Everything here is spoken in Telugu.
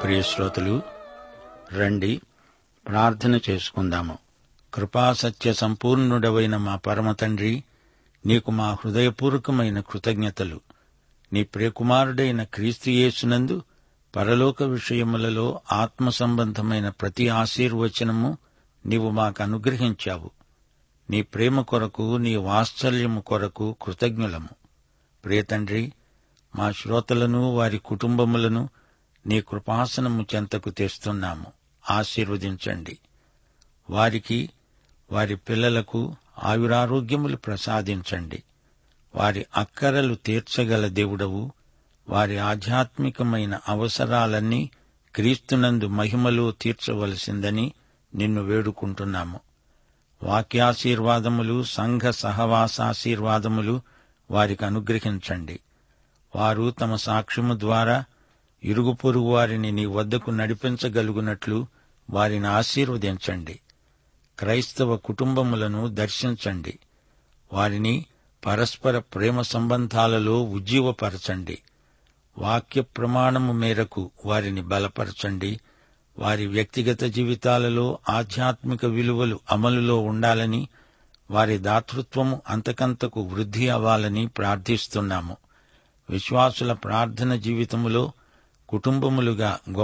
ప్రియ శ్రోతలు రండి ప్రార్థన చేసుకుందాము కృపాసత్య సంపూర్ణుడవైన మా పరమ తండ్రి నీకు మా హృదయపూర్వకమైన కృతజ్ఞతలు నీ ప్రియకుమారుడైన క్రీస్తు యేసునందు పరలోక విషయములలో ఆత్మ సంబంధమైన ప్రతి ఆశీర్వచనము నీవు మాకు అనుగ్రహించావు నీ ప్రేమ కొరకు నీ వాత్సల్యము కొరకు కృతజ్ఞులము ప్రియతండ్రి మా శ్రోతలను వారి కుటుంబములను నీ కృపాసనము చెంతకు తెస్తున్నాము ఆశీర్వదించండి వారికి వారి పిల్లలకు ఆయురారోగ్యములు ప్రసాదించండి వారి అక్కరలు తీర్చగల దేవుడవు వారి ఆధ్యాత్మికమైన అవసరాలన్నీ క్రీస్తునందు మహిమలో తీర్చవలసిందని నిన్ను వేడుకుంటున్నాము వాక్యాశీర్వాదములు సంఘ సహవాసాశీర్వాదములు వారికి అనుగ్రహించండి వారు తమ సాక్ష్యము ద్వారా ఇరుగు పొరుగు వారిని నీ వద్దకు నడిపించగలుగునట్లు వారిని ఆశీర్వదించండి క్రైస్తవ కుటుంబములను దర్శించండి వారిని పరస్పర ప్రేమ సంబంధాలలో ఉజ్జీవపరచండి వాక్య ప్రమాణము మేరకు వారిని బలపరచండి వారి వ్యక్తిగత జీవితాలలో ఆధ్యాత్మిక విలువలు అమలులో ఉండాలని వారి దాతృత్వము అంతకంతకు వృద్ధి అవ్వాలని ప్రార్థిస్తున్నాము విశ్వాసుల ప్రార్థన జీవితములో కుటుంబములుగా